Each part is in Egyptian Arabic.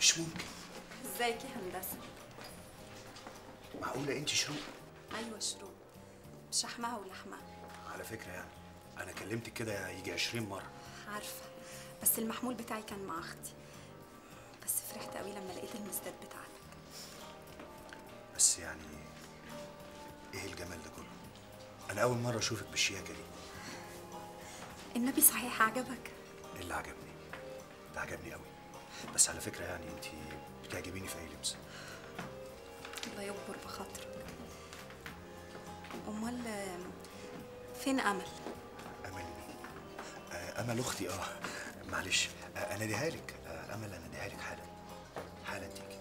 مش ممكن ازيك يا هندسه معقوله انت شروق ايوه شروق شحمها ولحمها على فكره يعني انا كلمتك كده يجي 20 مره عارفه بس المحمول بتاعي كان مع اختي بس فرحت قوي لما لقيت المزداد بتاعتك بس يعني ايه الجمال ده كله انا اول مره اشوفك بالشياكه دي النبي صحيح عجبك ايه اللي عجبني ده عجبني قوي بس على فكره يعني انت بتعجبيني في اي لبس الله يكبر بخاطرك امال آه، فين امل امل مين آه امل اختي اه معلش آه اناديها لك آه امل اناديها لك حالا حالا تيجي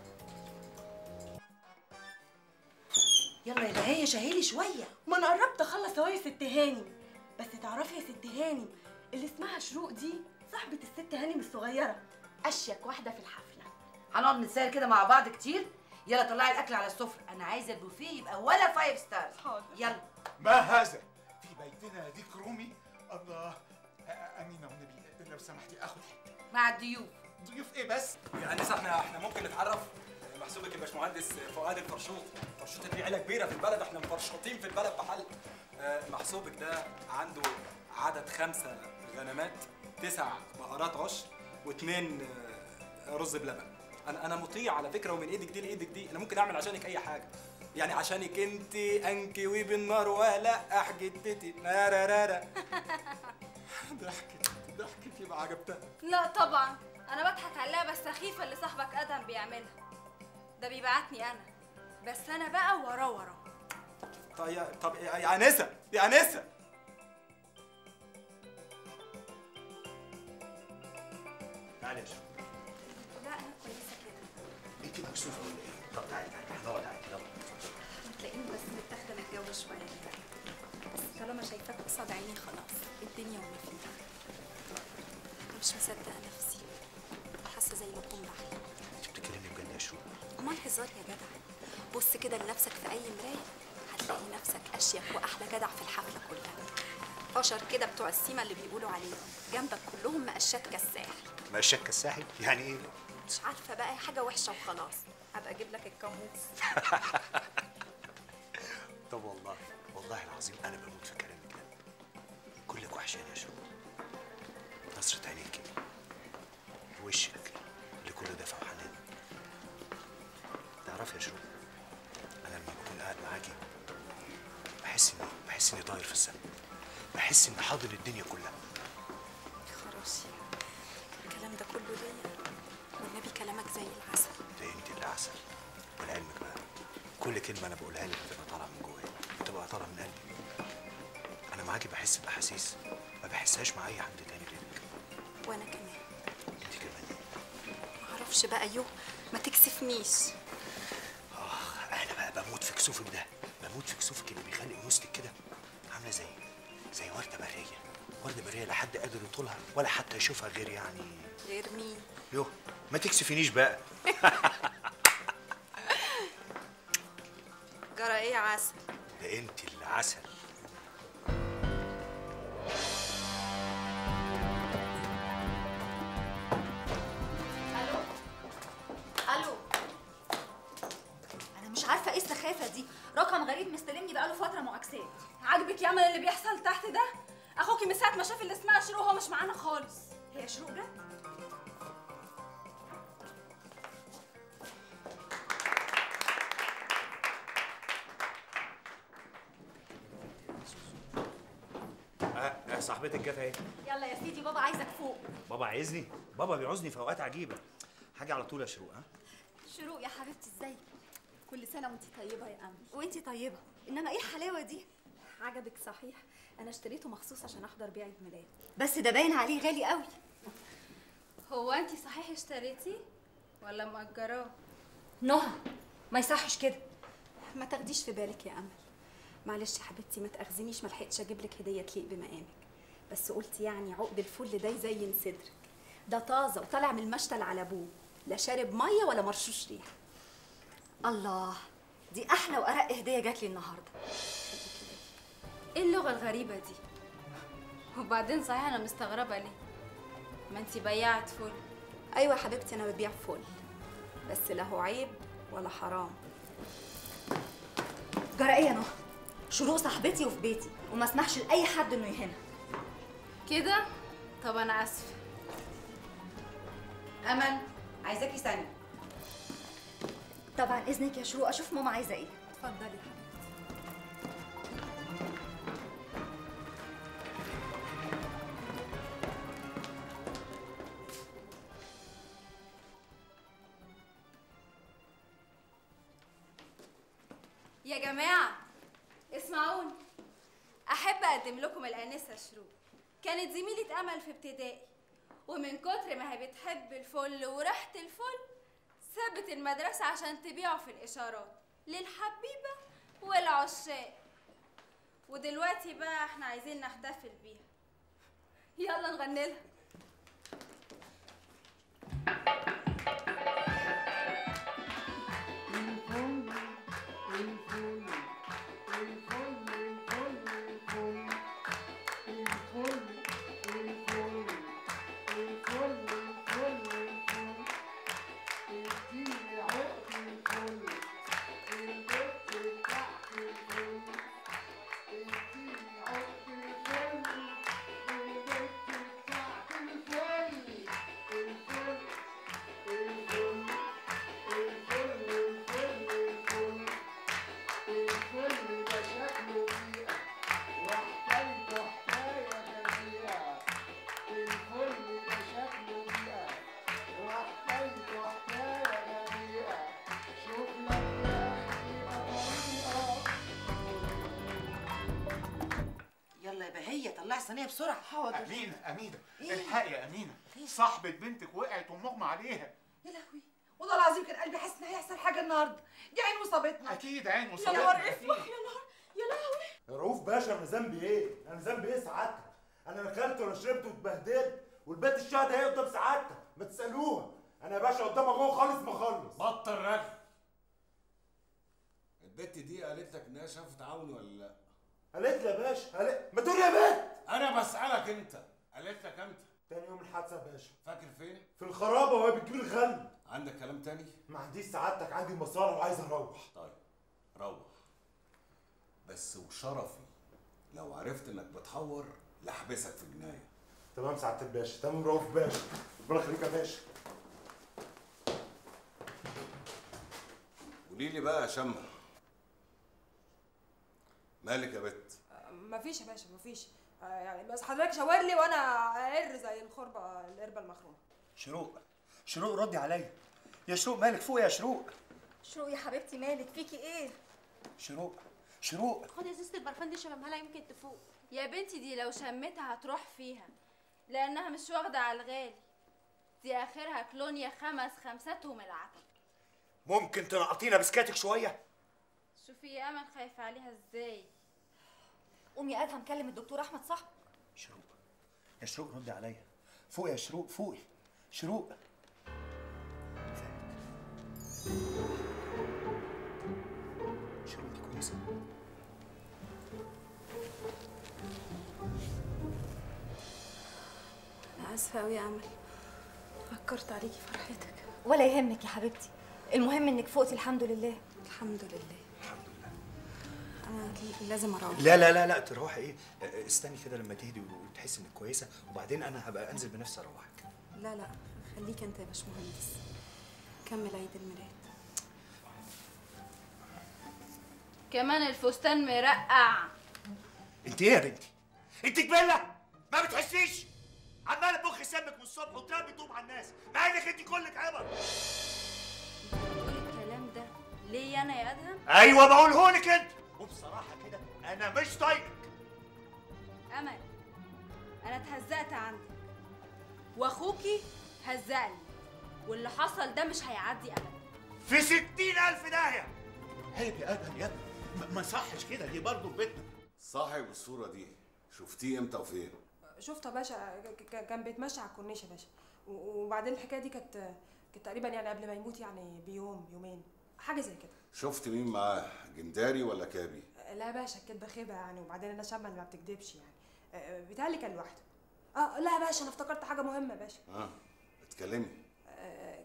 يلا يا بهاية شهيلي شوية ما انا قربت اخلص اهو يا ست هانم بس تعرفي يا ست هانم اللي اسمها شروق دي صاحبة الست هانم الصغيرة اشيك واحدة في الحفلة هنقعد نتساير كده مع بعض كتير يلا طلعي الأكل على السفرة أنا عايزة البوفيه يبقى ولا فايف ستارز حاضر. يلا ما هذا؟ في بيتنا ديك رومي؟ الله أ- أمينة والنبي لو سمحتي آخد حتة مع الضيوف ضيوف إيه بس؟ يعني احنا احنا ممكن نتعرف محسوبك الباشمهندس فؤاد الفرشوط فرشوط دي عيله كبيره في البلد احنا مفرشطين في البلد بحل آه، محسوبك ده عنده عدد خمسه غنمات تسع بقرات عشر واثنين رز بلبن انا انا مطيع على فكره ومن ايدك دي لايدك دي انا ممكن اعمل عشانك اي حاجه يعني عشانك انت انكوي بالنار ولا جدتي نارارارا ضحكت ضحكت يبقى عجبتها لا طبعا انا بضحك على اللعبه السخيفه اللي صاحبك ادهم بيعملها ده بيبعتني انا بس انا بقى وراه وراه طيب طب يا يا انسه يا انسه تعالي يا شروق لا انا كويسه كده انت مكسوفه ولا ايه طب تعالي تعالي هنقعد عادي يلا هتلاقيني بس متاخده من الجو شويه بس طالما شايفاك قصاد عيني خلاص الدنيا وما فيها أنا مش مصدقه نفسي حاسه زي ما اكون بحلم انت بتتكلمي بجد يا شروق امال هزار يا جدع بص كده لنفسك في اي مرايه هتلاقي نفسك اشيك واحلى جدع في الحفله كلها اشر كده بتوع السيما اللي بيقولوا عليه جنبك كلهم مقشات كالساحل ما الشك الساحل يعني ايه مش عارفه بقى حاجه وحشه وخلاص هبقى اجيب لك الكاموس طب والله والله العظيم انا بموت في كلامك ده كلك وحشاني يا شروق نظرة عينيكي وشك اللي كله دفع وحنان تعرفي يا شروق انا لما بكون قاعد معاكي بحس اني بحس اني طاير في السماء بحس اني حاضن الدنيا كلها خراشي الكلام ده كله ليا والنبي كلامك زي العسل ده انت اللي عسل ولعلمك بقى كل كلمه انا بقولها لك بتبقى طالعه من جوايا بتبقى طالعه من قلبي انا معاكي بحس باحاسيس ما بحسهاش مع اي حد تاني غيرك وانا كمان انت كمان معرفش بقى يو ما تكسفنيش اخ انا بقى بموت في كسوفك ده بموت في كسوفك اللي بيخلي انوثتك كده عامله زي زي ورده بريه ورده بريه لا حد قادر يطولها ولا حتى يشوفها غير يعني غير مين يو ما تكسفنيش بقى جرى ايه يا عسل ده انت اللي عسل الو الو انا مش عارفه ايه السخافه دي رقم غريب مستلمني بقاله فتره معاكسات عاجبك يا امل اللي بيحصل تحت ده اخوكي من ساعة ما شاف اللي اسمها شروق هو مش معانا خالص هي شروق جت اه صاحبتك جت اهي يلا يا سيدي بابا عايزك فوق بابا عايزني بابا بيعوزني في اوقات عجيبه حاجه على طول يا شروق ها شروق يا حبيبتي ازيك كل سنه وانت طيبه يا امل وانتي طيبه انما ايه الحلاوه دي عجبك صحيح انا اشتريته مخصوص عشان احضر بيه عيد ميلاد بس ده باين عليه غالي قوي هو انت صحيح اشتريتي ولا مأجراه نهى ما يصحش كده ما تاخديش في بالك يا امل معلش يا حبيبتي ما تاخذنيش ما لحقتش اجيب لك هديه تليق بمقامك بس قلت يعني عقد الفل ده يزين صدرك ده طازه وطالع من المشتل على ابوه لا شارب ميه ولا مرشوش ريحه الله دي احلى وارق هديه جات لي النهارده ايه اللغة الغريبة دي وبعدين صحيح انا مستغربة ليه ما انت بياعة فل ايوه يا حبيبتي انا ببيع فل بس لا هو عيب ولا حرام جرى ايه يا نهى شروق صاحبتي وفي بيتي وما اسمحش لاي حد انه يهنا كده طب انا اسفه امل عايزاكي ثانيه طبعا اذنك يا شروق اشوف ماما عايزه ايه اتفضلي يا حبيبتي يا جماعة اسمعوني أحب أقدم لكم الآنسة شروق كانت زميلة أمل في ابتدائي ومن كتر ما هي بتحب الفل وريحة الفل سابت المدرسة عشان تبيعه في الإشارات للحبيبة والعشاق ودلوقتي بقى احنا عايزين نحتفل بيها يلا نغني لها يلا يا بهيه طلعي الصينيه بسرعه امينه امينه الحقي يا امينه صاحبه بنتك وقعت ومغمى عليها يا لهوي والله العظيم كان قلبي حاسس ان هيحصل حاجه النهارده دي عين وصابتنا اكيد عين يا وصابتنا نهار أكيد. اسود يا نهار يا لهوي رؤوف باشا انا ذنبي ايه؟ انا ذنبي ايه سعادتك؟ انا لا اكلت ولا شربت واتبهدلت والبيت الشهداء هي قدام سعادتك ما تسالوها انا يا باشا قدام اخوه خالص ما خلص بطل رغي البت دي قالت لك انها شافت عوني ولا لا؟ قالت لي يا باشا قالت ما تقول يا بنت انا بسالك انت قالت لك امتى؟ تاني يوم الحادثه يا باشا فاكر فين؟ في الخرابه وهي بتجيب الغل عندك كلام تاني؟ ما عنديش سعادتك عندي مصالح وعايز اروح طيب روح بس وشرفي لو عرفت انك بتحور لحبسك في جنايه تمام سعاده الباشا تمام رؤوف باشا ربنا يخليك يا باشا قولي لي بقى يا شمه مالك يا بت؟ مفيش يا باشا مفيش آه، يعني بس حضرتك شاور لي وانا اقر زي الخربه القربه المخرومه شروق شروق ردي عليا يا شروق مالك فوق يا شروق شروق يا حبيبتي مالك فيكي ايه شروق شروق خدي ازازة البرفان دي شممها لها يمكن تفوق يا بنتي دي لو شمتها هتروح فيها لانها مش واخدة على الغالي دي اخرها كلونيا خمس خمساتهم العتب ممكن تنقطينا بسكاتك شويه شوفي يا امل خايفة عليها ازاي قومي يا ادهم كلم الدكتور احمد صاحبك شروق يا شروق ردي عليا فوق يا شروق فوقي شروق شروق انت كويسه انا اسفه قوي يا امل فكرت عليكي فرحتك ولا يهمك يا حبيبتي المهم انك فوقتي الحمد لله الحمد لله انا لازم اروح لا لا لا لا تروحي ايه اه، استني كده لما تهدي وتحسي انك كويسه وبعدين انا هبقى انزل بنفسي اروحك لا لا خليك انت يا باشمهندس كمل عيد الميلاد كمان الفستان مرقع انت ايه يا بنتي انت جبله ما بتحسيش عماله تبخ سمك من الصبح وترمي طوب على الناس مع انك انت كلك عبر بتقولي الكلام ده ليه انا يا ادهم ايوه بقوله لك انت وبصراحه كده انا مش طايقك امل انا اتهزقت عندك واخوكي هزقني واللي حصل ده مش هيعدي ابدا في ستين ألف داهية عيب يا أدهم يا ابني ما- ما يصحش كده دي برضه في بيتنا صاحب الصوره دي شفتيه امتى وفين؟ شفته يا باشا ك- ك- كان بيتمشى على الكورنيش يا باشا و- وبعدين الحكايه دي كانت كانت تقريبا يعني قبل ما يموت يعني بيوم يومين حاجه زي كده شفت مين معاه؟ جنداري ولا كابي؟ لا يا باشا الكدبه خيبه يعني وبعدين انا شامه اللي ما بتكدبش يعني آه، بيتهيألي كان لوحده اه لا يا باشا انا افتكرت حاجه مهمه يا باشا اه اتكلمي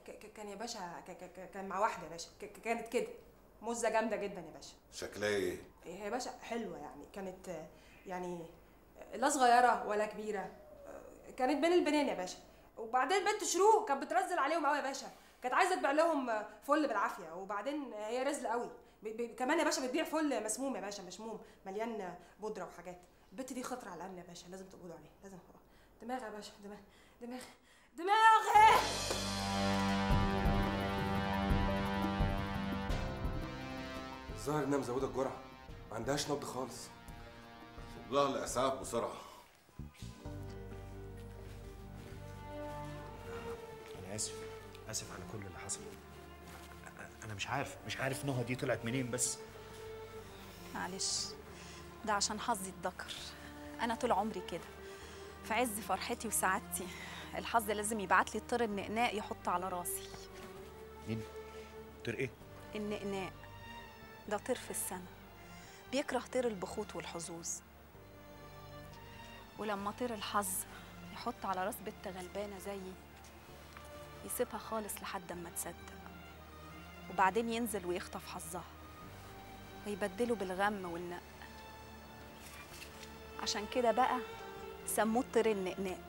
ك- ك- كان يا باشا ك- ك- ك- كان مع واحده يا باشا ك- ك- كانت كده مزه جامده جدا يا باشا شكلها ايه هي يا باشا حلوه يعني كانت آه، يعني آه، لا صغيره ولا كبيره آه، كانت بين البنين يا باشا وبعدين بنت شروق كانت بترزل عليهم قوي يا باشا كانت عايزه تبيع لهم آه، فل بالعافيه وبعدين آه، هي رزل قوي ب- ب- كمان يا باشا بتبيع فل مسموم يا باشا مسموم مليان آه، بودره وحاجات البت دي خطر على الامن يا باشا لازم تقبضوا عليها لازم دماغ يا باشا دماغ دماغ دماغي الظاهر انها مزوده الجرعه ما عندهاش نبض خالص لها الاسعاف بسرعه انا اسف اسف على كل اللي حصل أ- انا مش عارف مش عارف نهى دي طلعت منين بس معلش ده عشان حظي اتذكر انا طول عمري كده في عز فرحتي وسعادتي الحظ لازم يبعت لي طير النقناق يحط على راسي مين طير ايه النقناق ده طير في السنة بيكره طير البخوت والحظوظ ولما طير الحظ يحط على راس بنت غلبانة زيي يسيبها خالص لحد اما تصدق وبعدين ينزل ويخطف حظها ويبدله بالغم والنق عشان كده بقى سموه طير النقناق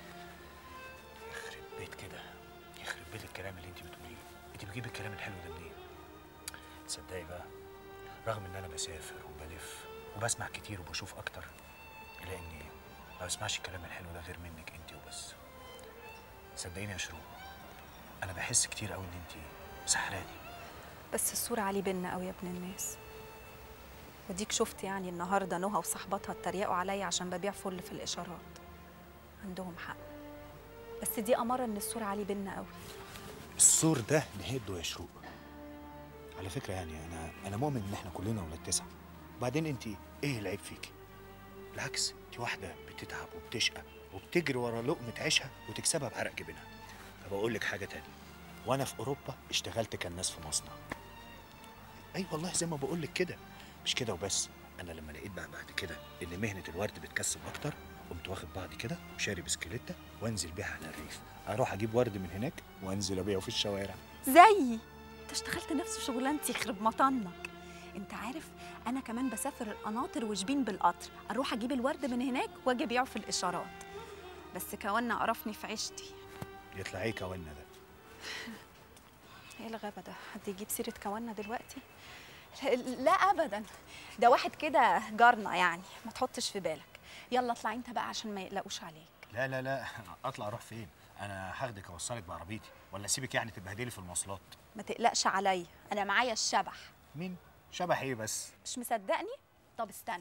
يخرب بيت كده يخرب بيت الكلام اللي انت بتقوليه انت بتجيب الكلام الحلو ده منين تصدقي بقى رغم ان انا بسافر وبلف وبسمع كتير وبشوف اكتر الا اني ما بسمعش الكلام الحلو ده غير منك انت وبس صدقيني يا شروق انا بحس كتير قوي ان انت سحراني بس الصورة علي بينا قوي يا ابن الناس وديك شفت يعني النهارده نهى وصاحباتها اتريقوا عليا عشان ببيع فل في الاشارات عندهم حق بس دي اماره ان الصورة علي بينا قوي السور ده نهده يا شروق على فكره يعني انا انا مؤمن ان احنا كلنا ولاد تسعه وبعدين انت ايه العيب فيكي بالعكس انت واحده بتتعب وبتشقى وبتجري ورا لقمه عيشها وتكسبها بعرق جبينها طب اقول لك حاجه تانية وانا في اوروبا اشتغلت كناس في مصنع اي والله زي ما بقول لك كده مش كده وبس انا لما لقيت بقى بعد كده ان مهنه الورد بتكسب اكتر قمت واخد بعضي كده وشاري بسكليته وانزل بيها على الريف اروح اجيب ورد من هناك وانزل ابيعه في الشوارع زيي انت اشتغلت نفس شغلانتي يخرب مطنك انت عارف انا كمان بسافر القناطر وشبين بالقطر اروح اجيب الورد من هناك واجي ابيعه في الاشارات بس كونا قرفني في عيشتي يطلع ايه كوانا ده ايه الغبا ده حد يجيب سيره كونا دلوقتي لا- لا ابدا ده واحد كده جارنا يعني ما تحطش في بالك يلا اطلع انت بقى عشان ما يقلقوش عليك لا لا لا اطلع اروح فين انا هاخدك اوصلك بعربيتي ولا اسيبك يعني تتبهدلي في المواصلات ما تقلقش عليا انا معايا الشبح مين شبح ايه بس مش مصدقني طب استنى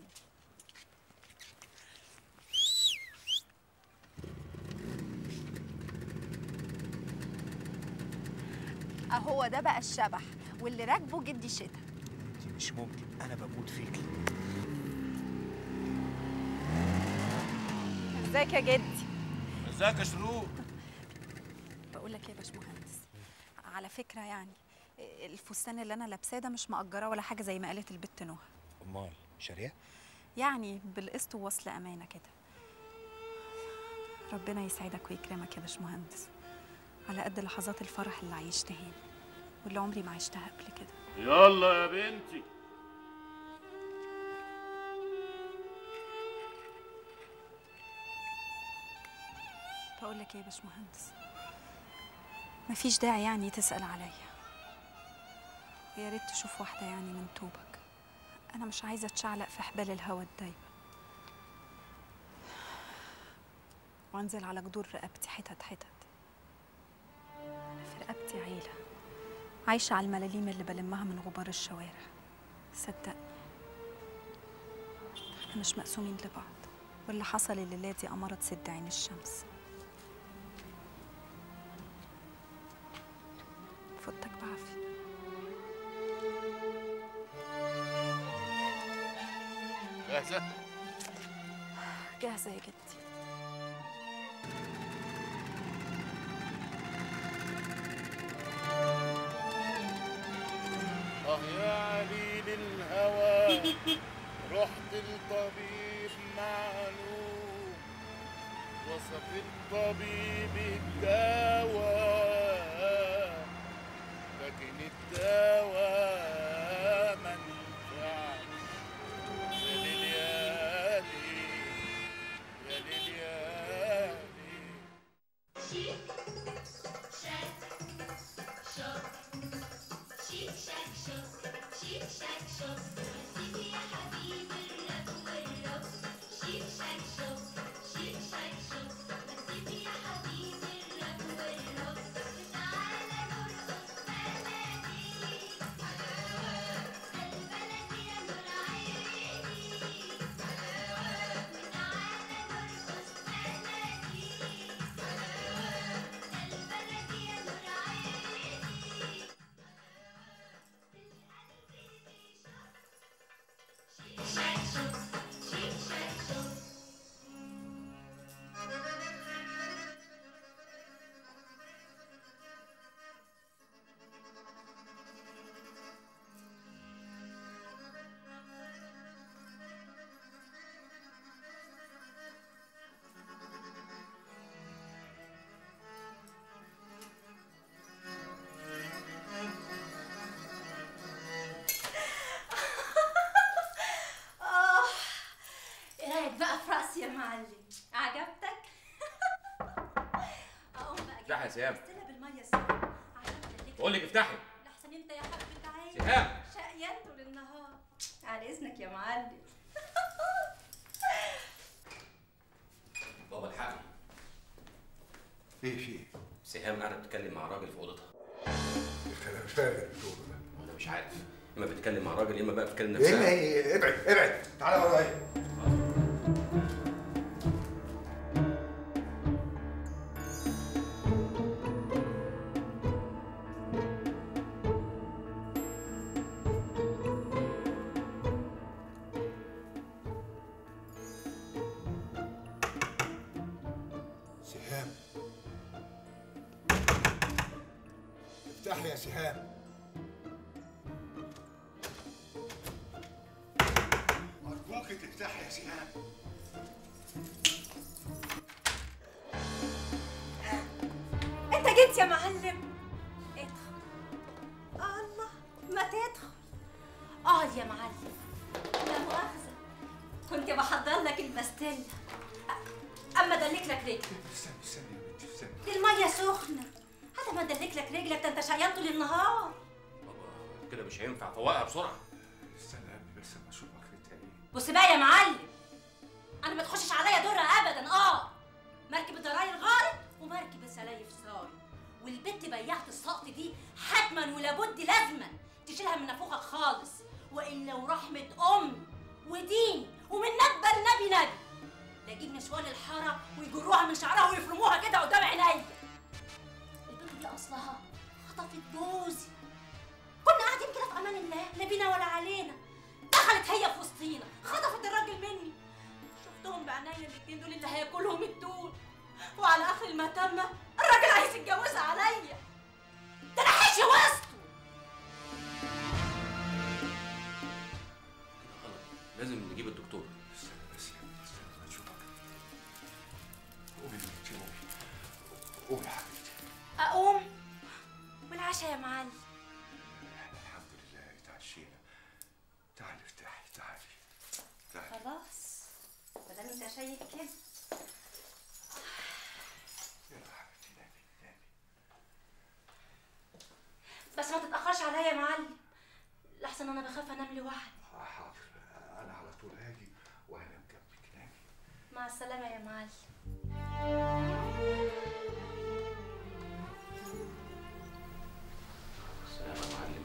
اهو ده بقى الشبح واللي راكبه جدي شتا انت مش ممكن انا بموت فيكي ازيك يا جدي ازيك يا شروق بقول لك ايه يا باشمهندس على فكره يعني الفستان اللي انا لابساه ده مش مأجراه ولا حاجه زي ما قالت البت نهى امال شاريه يعني بالقسط ووصل امانه كده ربنا يسعدك ويكرمك يا باشمهندس على قد لحظات الفرح اللي عيشتها واللي عمري ما عشتها قبل كده يلا يا بنتي بقول لك ايه يا باشمهندس مفيش داعي يعني تسأل عليا يا ريت تشوف واحدة يعني من طوبك أنا مش عايزة أتشعلق في حبال الهوا الدايبة وأنزل على جدور رقبتي حتت حتت أنا في رقبتي عيلة عايشة على الملاليم اللي بلمها من غبار الشوارع صدقني احنا مش مقسومين لبعض واللي حصل الليلة دي أمارة تسد عين الشمس فوتك بعافية جاهزة؟ جاهزة يا جدي اه يا عليل الهوى رحت الطبيب معلوم وصف الطبيب الدواء لكن الدواء ما نفعش يا ليل يا ليل يا ليل يا ليل اه ايه رايك بقى في راسي يا معلم عجبتك اقوم بقى افتحي يا سهام اغسلها بالميه السخنه عشان تخليك بقول لك افتحي لحسن انت يا حبيبه عيني سهام. شقيان طول النهار على اذنك يا معلم بابا الحقني ايه في ايه؟ سهام قاعده بتتكلم مع راجل في اوضتها انا مش فاهم اللي بتقوله ده وانا مش عارف اما بتتكلم مع راجل اما بقى بتتكلم ايه نفسها ايه ابعد ابعد تعالى ورايا سهام افتحي يا سهام أرجوك تفتحي يا سهام انت جيت يا معلم ادخل الله ما تدخل اقعد يا معلم لا مؤاخذة كنت بحضر لك البستيلا اما دلك لك رجلك استني استني يا بنتي استني دي المية سخنة هذا ما دلك لك رجلك ده انت شقيان طول النهار كده مش هينفع فوقها بسرعه استنى يا ابني بس اما اشوف اخرتها ايه بص بقى يا معلم انا ما تخشش عليا دورة ابدا اه مركب الضراير غارت ومركب السلايف صار والبت بياعة السقط دي حتما ولابد لازما تشيلها من نافوخك خالص والا ورحمة ام ودين ومن نبى النبي نبي لا يجيب نسوان الحارة ويجروها من شعرها ويفرموها كده قدام عينيا البنت دي اصلها خطفت جوزي كنا قاعدين كده في امان الله لا بينا ولا علينا دخلت هي في وسطينا خطفت الراجل مني شفتهم بعينيا الاتنين دول اللي هياكلهم الدول وعلى اخر المتمه الراجل عايز يتجوزها عليا ده انا حشي وسطه لازم نجيب الدكتور استنى بس يا ابني استنى اما اشوف اخرتها قومي يا بنتي قومي قومي يا حبيبتي اقوم والعشاء يا معلم احنا الحمد لله اتعشينا تعالي افتحي تعالي تعالي خلاص ما دام انت شايف كده يلا يا حبيبتي نامي نامي بس ما تتاخرش عليا يا معلم لحسن انا بخاف انام لوحدي آه، حاضر انا على طول هاجي وهنام جنبك نامي مع السلامه يا معلم سلام يا معلم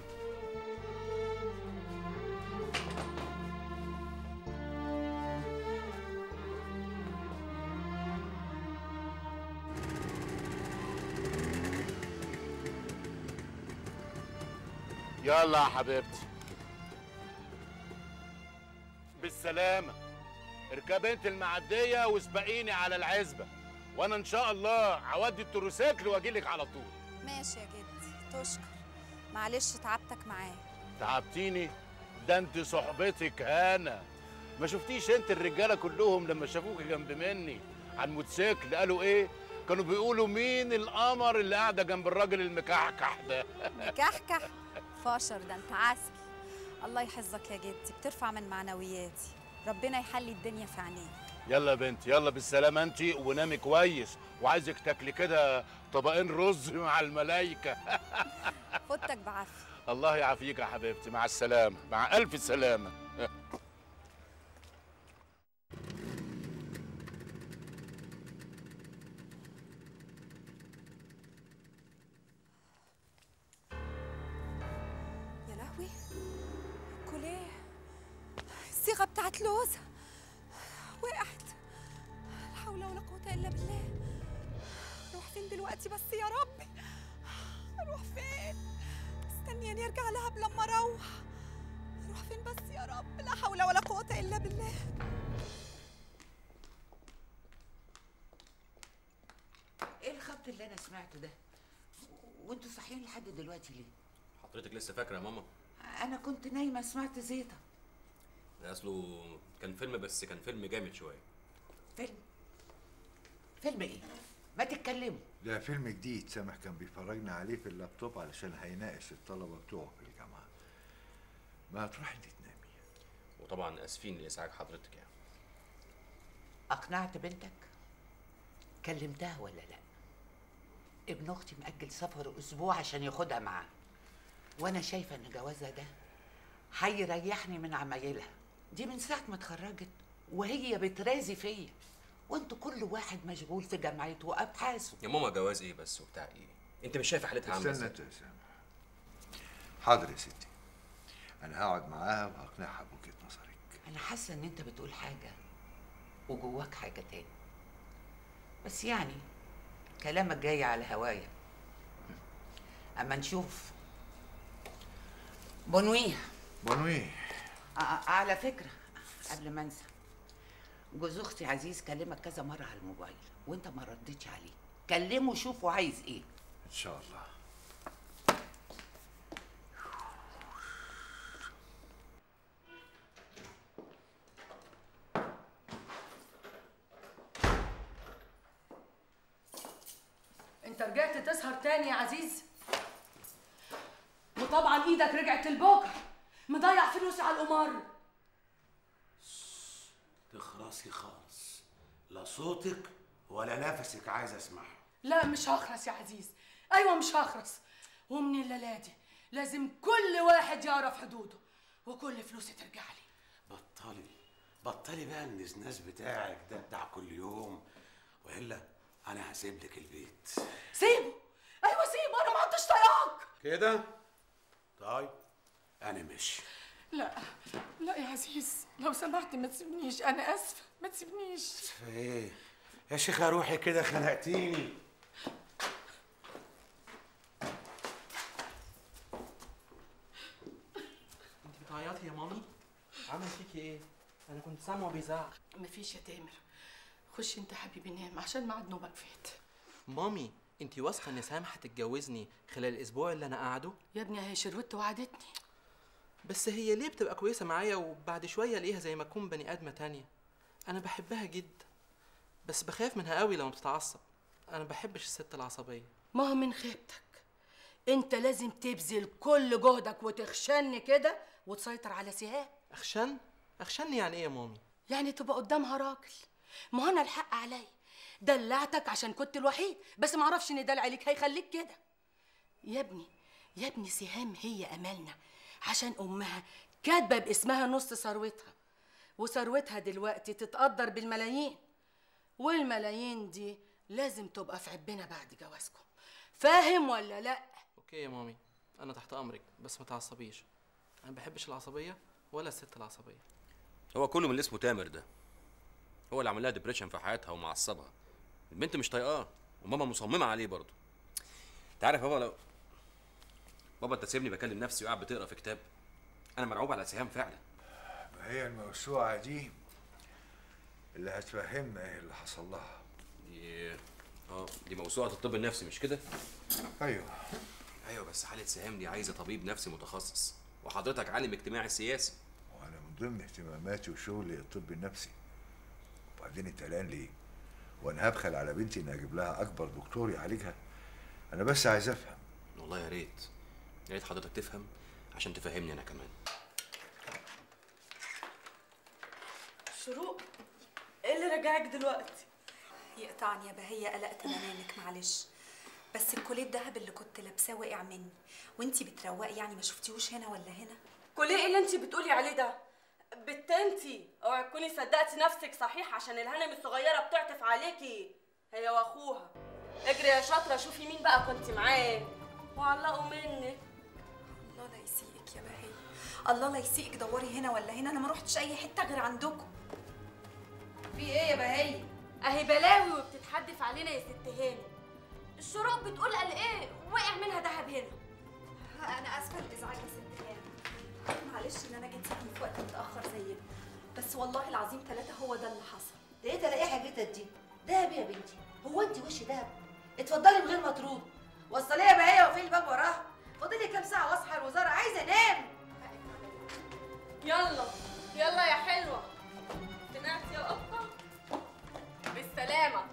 يلا يا حبيبتي بالسلامة اركبي انت المعدية واسبقيني على العزبة وانا ان شاء الله هودي التروسيكل واجيلك على طول ماشي يا جدي تشكر معلش تعبتك معاه تعبتيني ده انت صحبتك هنا ما شفتيش انت الرجاله كلهم لما شافوك جنب مني على الموتوسيكل قالوا ايه كانوا بيقولوا مين القمر اللي قاعده جنب الراجل المكحكح ده مكحكح فاشر ده انت عسل الله يحفظك يا جدي بترفع من معنوياتي ربنا يحلي الدنيا في عينيك يلا يا بنتي يلا بالسلامه انت ونامي كويس وعايزك تاكلي كده طبقين رز مع الملايكه فوتك بعافيه الله يعافيك يا حبيبتي مع السلامه مع الف سلامه يا لهوي كوليه الصيغه بتاعت لوز وقعت لا حول ولا قوه الا بالله اروح فين دلوقتي بس يا ربي اروح فين استنياني ارجع لها لما اروح اروح فين بس يا رب لا حول ولا قوه الا بالله ايه الخبط اللي انا سمعته ده وانتوا صاحيين لحد دلوقتي ليه حضرتك لسه فاكره يا ماما انا كنت نايمه سمعت زيطه ده اصله كان فيلم بس كان فيلم جامد شويه فيلم فيلم ايه ما تتكلموا ده فيلم جديد سامح كان بيفرجنا عليه في اللابتوب علشان هيناقش الطلبة بتوعه في الجامعة ما هتروحي انت تنامي وطبعا اسفين لازعاج حضرتك يعني اقنعت بنتك كلمتها ولا لا ابن اختي مأجل سفر اسبوع عشان ياخدها معاه وانا شايفه ان جوازها ده هيريحني من عمايلها دي من ساعه ما اتخرجت وهي بترازي فيا وانتوا كل واحد مشغول في جامعته وابحاثه يا ماما جواز ايه بس وبتاع ايه انت مش شايفه حالتها عامله استنى ازاي انت يا سامح حاضر يا ستي انا هقعد معاها وهقنعها بوجهة نظري انا حاسه ان انت بتقول حاجه وجواك حاجه تاني بس يعني كلامك جاي على هوايا اما نشوف بنويه بنويه ع- على فكره قبل ما انسى جوز اختي عزيز كلمك كذا مره على الموبايل وانت ما ردتش عليه كلمه شوفه عايز ايه ان شاء الله انت رجعت تسهر تاني يا عزيز وطبعا ايدك رجعت البوكر مضيع فلوسي على القمار تخرسي خالص لا صوتك ولا نفسك عايز اسمعه لا مش هخرس يا عزيز ايوه مش هخرس ومن الليله دي لازم كل واحد يعرف حدوده وكل فلوسي ترجع لي بطلي بطلي بقى النزناز بتاعك ده بتاع كل يوم والا انا هسيب لك البيت سيبه ايوه سيبه انا ما عدتش طايقاك كده طيب انا ماشي لا لا يا عزيز لو سمحت ما تسيبنيش انا اسفه ما تسيبنيش في ايه يا شيخة روحي كده خنقتيني انت بتعيطي يا مامي عمل فيكي ايه انا كنت سامعه بيزعق مفيش يا تامر خش انت حبيبي نام عشان ميعاد نومك فات مامي انت واثقه ان سامح هتتجوزني خلال الاسبوع اللي انا قاعده يا ابني هي شروت وعدتني بس هي ليه بتبقى كويسه معايا وبعد شويه الاقيها زي ما اكون بني ادمه تانية انا بحبها جدا بس بخاف منها قوي لما بتتعصب انا بحبش الست العصبيه ما هو من خيبتك انت لازم تبذل كل جهدك وتخشن كده وتسيطر على سهام اخشن اخشني يعني ايه يا مامي يعني تبقى قدامها راجل ما هو انا الحق عليا دلعتك عشان كنت الوحيد بس ما اعرفش ان دلع عليك هيخليك كده يا ابني يا ابني سهام هي املنا عشان امها كاتبه باسمها نص ثروتها وثروتها دلوقتي تتقدر بالملايين والملايين دي لازم تبقى في عبنا بعد جوازكم فاهم ولا لا اوكي يا مامي انا تحت امرك بس ما تعصبيش انا ما بحبش العصبيه ولا الست العصبيه هو كله من اللي اسمه تامر ده هو اللي عمل لها ديبريشن في حياتها ومعصبها البنت مش طايقاه وماما مصممه عليه برضه انت عارف بابا لو بابا انت سيبني بكلم نفسي وقاعد بتقرا في كتاب انا مرعوب على سهام فعلا ما هي الموسوعة دي اللي هتفهمنا ايه اللي حصل لها دي اه دي موسوعه الطب النفسي مش كده ايوه ايوه بس حاله سهام دي عايزه طبيب نفسي متخصص وحضرتك عالم اجتماعي سياسي وانا من ضمن اهتماماتي وشغلي الطب النفسي وبعدين انت قلقان ليه وانا هبخل على بنتي اني اجيب لها اكبر دكتور يعالجها انا بس عايز افهم والله يا ريت يا ريت حضرتك تفهم عشان تفهمني انا كمان شروق ايه اللي رجعك دلوقتي يقطعني يا بهية قلقت منامك معلش بس الكوليه الدهب اللي كنت لابساه وقع مني وانتي بتروقي يعني ما شفتيهوش هنا ولا هنا كل ايه اللي انت بتقولي عليه ده بتنتي اوعي تكوني صدقتي نفسك صحيح عشان الهانم الصغيره بتعطف عليكي هي واخوها اجري يا شاطره شوفي مين بقى كنت معاه وعلقوا منك الله لا يسيئك يا بهية الله لا يسيئك دوري هنا ولا هنا انا ما روحتش اي حته غير عندكم في ايه يا بهية اهي بلاوي وبتتحدف علينا يا ست هاني الشروق بتقول قال ايه وقع منها دهب هنا انا اسفه الازعاج يا ست هانم معلش ان انا جيت يعني في وقت متاخر زي ده بس والله العظيم ثلاثه هو ده اللي حصل ده ايه تلاقي حاجتك دي دهب يا بنتي هو انت وش دهب اتفضلي من غير ما ترد وصليه يا بهيه وفي الباب وراها فاضلي كام ساعه واصحى الوزاره عايزه انام يلا يلا يا حلوه طلعت يا قطه بالسلامه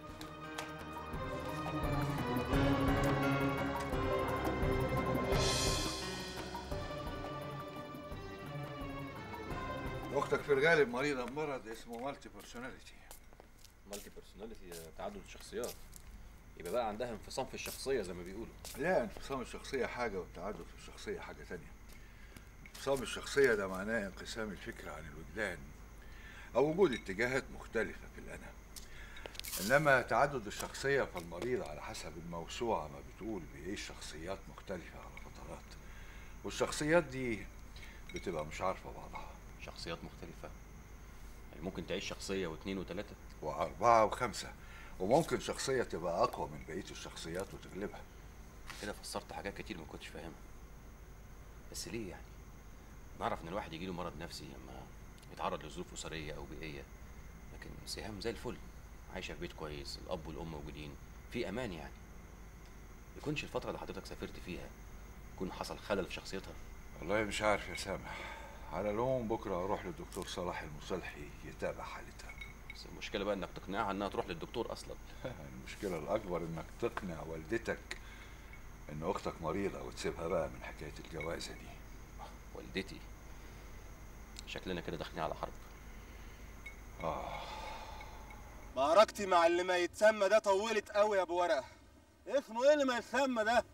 اختك في الغالب مريضه بمرض اسمه مالتي بيرسوناليتي مالتي بيرسوناليتي تعدد الشخصيات يبقى بقى عندها انفصام في الشخصيه زي ما بيقولوا لا انفصام الشخصيه حاجه والتعدد في الشخصيه حاجه تانية انفصام الشخصيه ده معناه انقسام الفكر عن الوجدان او وجود اتجاهات مختلفه في الانا انما تعدد الشخصيه فالمريض على حسب الموسوعه ما بتقول بيعيش شخصيات مختلفه على فترات والشخصيات دي بتبقى مش عارفه بعضها شخصيات مختلفه يعني ممكن تعيش شخصيه واثنين وثلاثه واربعه وخمسه وممكن شخصيه تبقى اقوى من بقيه الشخصيات وتغلبها كده فسرت حاجات كتير ما كنتش فاهمها بس ليه يعني نعرف ان الواحد يجيله مرض نفسي لما يتعرض لظروف اسريه او بيئيه لكن سهام زي الفل عايشه في بيت كويس الاب والام موجودين في امان يعني يكونش الفتره اللي حضرتك سافرت فيها يكون حصل خلل في شخصيتها والله مش عارف يا سامح على العموم بكره اروح للدكتور صلاح المصلحي يتابع حالتها بس المشكله بقى انك تقنعها انها تروح للدكتور اصلا المشكله الاكبر انك تقنع والدتك ان اختك مريضه وتسيبها بقى من حكايه الجوازه دي والدتي شكلنا كده داخلين على حرب اه معركتي مع اللي ما يتسمى ده طولت قوي يا ابو ورقه اسمه ايه اللي ما يتسمى ده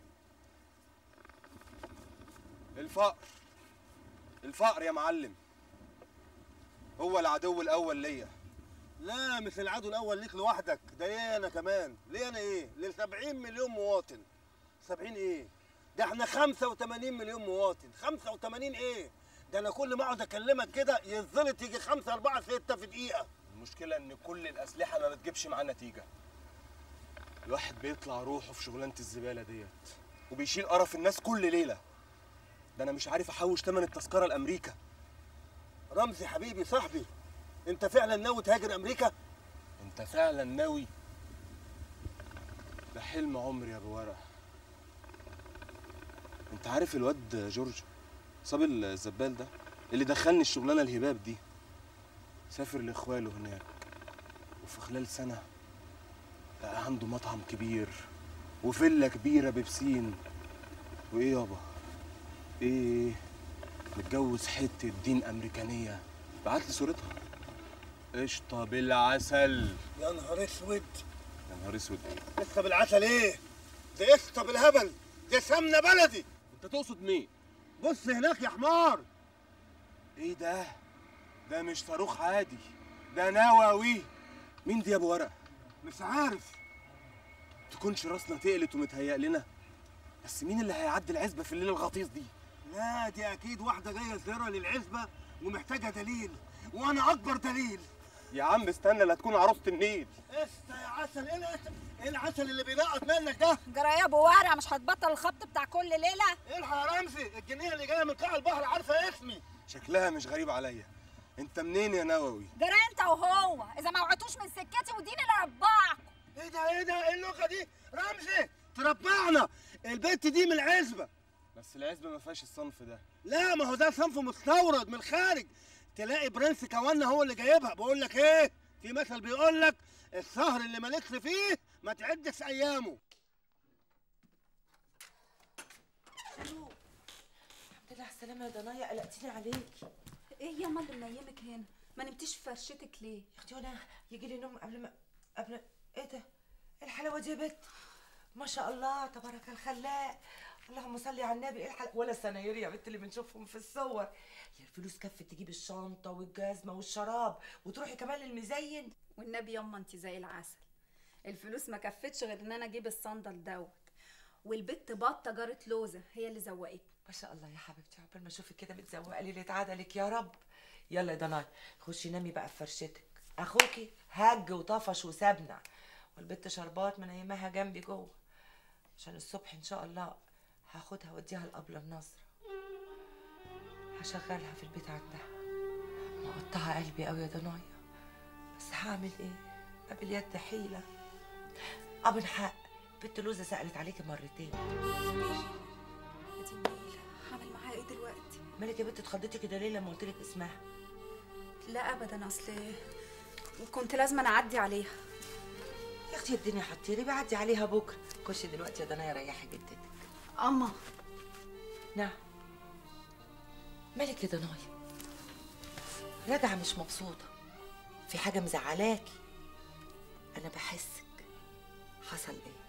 الفقر الفقر يا معلم هو العدو الاول ليا لا مش العدو الاول ليك لوحدك ده ليه انا كمان ليه انا ايه لل 70 مليون مواطن 70 ايه ده احنا 85 مليون مواطن 85 ايه ده انا كل ما اقعد اكلمك كده ينزلت يجي 5 4 6 في دقيقه المشكله ان كل الاسلحه ما بتجيبش معاه نتيجه الواحد بيطلع روحه في شغلانه الزباله ديت وبيشيل قرف الناس كل ليله ده انا مش عارف احوش تمن التذكره لامريكا رمزي حبيبي صاحبي انت فعلا ناوي تهاجر امريكا انت فعلا ناوي ده حلم عمري يا ابو ورقه انت عارف الواد جورج صاب الزبال ده اللي دخلني الشغلانه الهباب دي سافر لاخواله هناك وفي خلال سنه بقى عنده مطعم كبير وفيلا كبيره ببسين وايه يابا ايه متجوز حته دين امريكانيه بعت لي صورتها قشطه بالعسل يا نهار اسود يا نهار اسود ايه لسه بالعسل ايه ده قشطه بالهبل دي سمنه بلدي انت تقصد مين بص هناك يا حمار ايه ده ده مش صاروخ عادي ده نووي مين دي يا ابو ورقه مش عارف تكونش راسنا تقلت ومتهيأ لنا بس مين اللي هيعدي العزبه في الليل الغطيس دي لا دي اكيد واحده جايه زياره للعزبه ومحتاجه دليل وانا اكبر دليل يا عم استنى لا تكون عروسه النيل استا يا عسل ايه العسل ايه العسل اللي بينقط منك ده جرى يا ابو ورع مش هتبطل الخبط بتاع كل ليله الحق يا رمزي الجنيه اللي جايه من قاع البحر عارفه اسمي شكلها مش غريب عليا انت منين يا نووي جرى انت وهو اذا ما وعدتوش من سكتي ودين اللي ربعكم ايه ده ايه ده ايه اللغه دي رمزي تربعنا البنت دي من العزبه بس العزبه ما فيهاش الصنف ده لا ما هو ده صنف مستورد من الخارج تلاقي برنس كوانا هو اللي جايبها بقول لك ايه في مثل بيقول لك السهر اللي مالكش فيه ما تعدش ايامه الحمد لله على السلامة يا ضنايا قلقتيني عليك ايه يا مال اللي منيمك هنا ما نمتيش في فرشتك ليه يا اختي وانا يجي لي نوم قبل ما قبل ايه ده؟ ايه الحلاوة دي يا بت؟ ما شاء الله تبارك الخلاق اللهم صل على النبي ايه الحلاوة ولا السناير يا بت اللي بنشوفهم في الصور يا الفلوس كفت تجيب الشنطة والجزمة والشراب وتروحي كمان للمزين والنبي يما انت زي العسل الفلوس ما كفتش غير ان انا اجيب الصندل دوت والبت بطه جارة لوزه هي اللي زوقتني ما شاء الله يا حبيبتي عقبال ما اشوفك كده متزوقه ليله عدلك يا رب يلا يا دناي خشي نامي بقى في فرشتك اخوكي هج وطفش وسابنا والبت شربات منيماها جنبي جوه عشان الصبح ان شاء الله هاخدها واديها الابله النصر هشغلها في البيت عندها مقطعه قلبي قوي يا دنايا بس هعمل ايه ما باليد حيله اه من حق بنت لوزه سالت عليكي مرتين يا دي النيل هعمل معاها ايه دلوقتي مالك يا بنت اتخضيتي كده ليه لما قلت لك اسمها لا ابدا اصل كنت لازم اعدي عليها يا اختي الدنيا حطيري بعدي عليها بكره خشي دلوقتي يا دنيا ريحي جدتك اما نعم مالك يا دنيا راجعه مش مبسوطه في حاجه مزعلاكي انا بحسك حصل ايه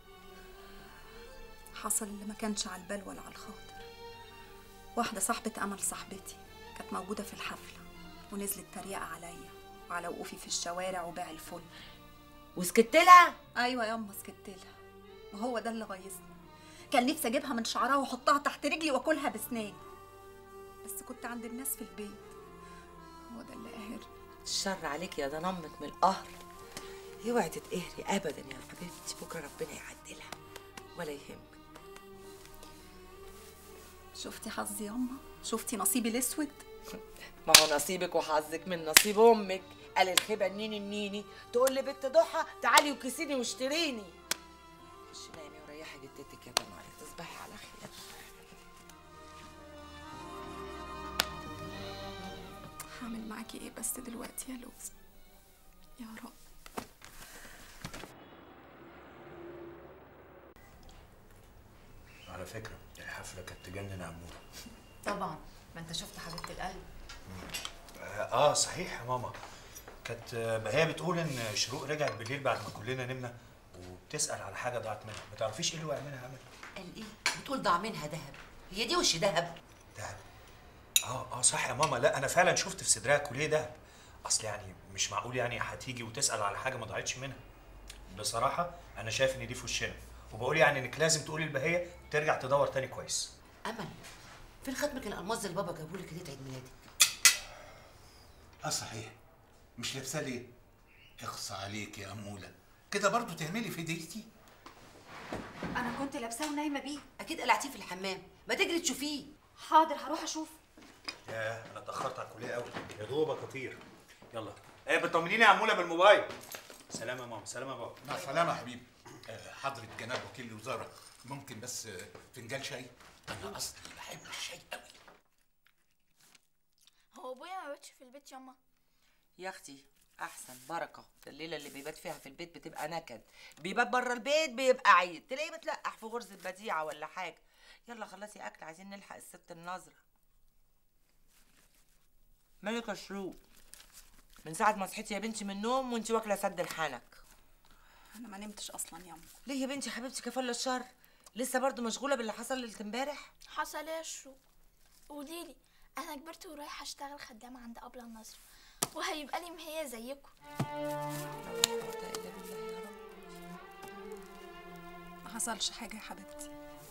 حصل اللي ما كانش على البال ولا على الخاطر واحدة صاحبة أمل صاحبتي كانت موجودة في الحفلة ونزلت تريقة عليا وعلى وقوفي في الشوارع وبيع الفل وسكت لها؟ أيوة ياما سكت لها وهو ده اللي غيظني كان نفسي أجيبها من شعرها وأحطها تحت رجلي وأكلها بسناني بس كنت عند الناس في البيت هو ده اللي قاهرني الشر عليك يا ده امك من القهر اوعي تتقهري ابدا يا حبيبتي بكره ربنا يعدلها ولا يهمك شفتي حظي ياما شفتي نصيبي الأسود ما هو نصيبك وحظك من نصيب امك قال الخيبه النيني النيني تقول لي بنت ضحى تعالي وكسيني واشتريني خشي نامي وريحي جدتك يا دمعي تصبحي على خير هعمل معاكي ايه بس دلوقتي يا لوز يا رب على فكره الحفله كانت تجنن عموره طبعا ما انت شفت حبيبه القلب اه آه، صحيح يا ماما كانت آه، بهية بتقول ان شروق رجعت بالليل بعد ما كلنا نمنا وبتسال على حاجه ضاعت منها ما تعرفيش ايه اللي وقع منها امل قال ايه بتقول ضاع منها ذهب هي دي وش ذهب اه اه صح يا ماما لا انا فعلا شفت في صدرها كوليه دهب اصل يعني مش معقول يعني هتيجي وتسال على حاجه ما ضاعتش منها بصراحه انا شايف ان دي في وشنا وبقول يعني انك لازم تقولي لبهية ترجع تدور تاني كويس امل فين ختمك الالماس اللي بابا جابه لك ليله عيد ميلادك اه صحيح مش لابسه ليه؟ اخص عليك يا اموله كده برضو تعملي في ديتي انا كنت لابساه ونايمه بيه اكيد قلعتيه في الحمام ما تجري تشوفيه حاضر هروح اشوف يا انا اتاخرت على الكليه قوي يا دوبك اطير يلا ايه بتطمنيني يا عموله بالموبايل سلام يا ماما سلام يا بابا مع السلامه يا حبيبي آه، حضرة جناب وكيل الوزاره ممكن بس آه، فنجان شاي انا اصلي بحب الشاي قوي هو ابويا ما باتش في البيت ياما يا اختي احسن بركه الليله اللي بيبات فيها في البيت بتبقى نكد بيبات بره البيت بيبقى عيد تلاقيه بتلقح في غرزه بديعه ولا حاجه يلا خلصي اكل عايزين نلحق الست النظره مالك يا شروق من ساعه ما صحيتي يا بنتي من النوم وانت واكله سد الحنك انا ما نمتش اصلا ياما ليه يا بنتي حبيبتي كفاله الشر لسه برضو مشغوله باللي حصل ليله امبارح حصل ايه يا شروق قوليلي انا كبرت ورايحه اشتغل خدامه عند ابله النصر وهيبقى لي مهيه زيكم ما حصلش حاجه يا حبيبتي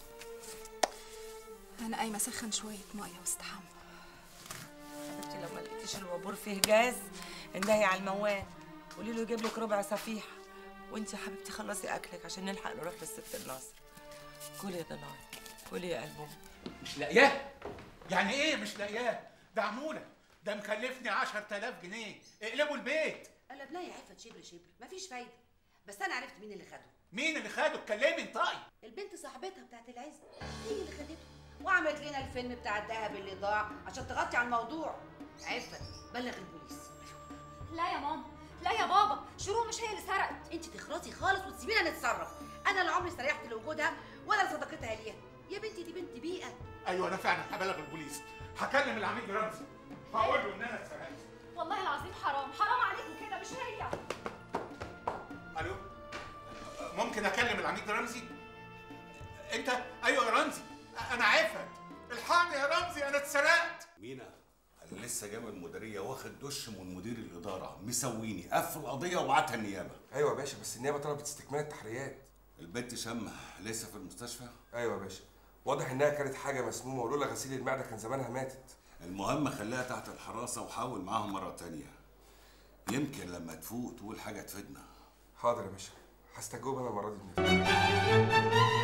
انا قايمه اسخن شويه ميه واستحمى حبيبتي لو ما لقيتيش الوابور فيه جاز اندهي على الموال قولي له يجيب لك ربع صفيحه وانت يا حبيبتي خلصي اكلك عشان نلحق نروح للست الناصر كلي يا ضناي كلي يا قلب أمي. مش لاقياه يعني ايه مش لاقياه ده عموله ده مكلفني 10000 جنيه اقلبوا البيت قلبناه يا عفت شبر شبر مفيش فايده بس انا عرفت مين اللي خده مين اللي خده اتكلمي انطقي البنت صاحبتها بتاعت العزة هي اللي خدته وعملت لنا الفيلم بتاع الذهب اللي ضاع عشان تغطي على الموضوع عفت بلغ البوليس لا يا ماما لا يا بابا شروق مش هي اللي سرقت انت تخرسي خالص وتسيبينا نتصرف انا لا عمري استريحت لوجودها ولا لصداقتها ليها يا بنتي دي بنت بيئه ايوه انا فعلا هبلغ البوليس هكلم العميد رمزي هقول له ان انا اتسرقت والله العظيم حرام حرام عليكم كده مش هي الو ممكن اكلم العميد رمزي انت ايوه يا رمزي انا عفت الحقني يا رمزي انا اتسرقت مينا انا لسه جاي من المديريه واخد دش من مدير الاداره مسويني قفل القضيه وبعتها النيابه ايوه يا باشا بس النيابه طلبت استكمال التحريات البنت شمه لسه في المستشفى ايوه يا باشا واضح انها كانت حاجه مسمومه ولولا غسيل المعده كان زمانها ماتت المهم خليها تحت الحراسه وحاول معاهم مره تانية يمكن لما تفوق تقول حاجه تفيدنا حاضر يا باشا هستجوب انا المره دي بنفسي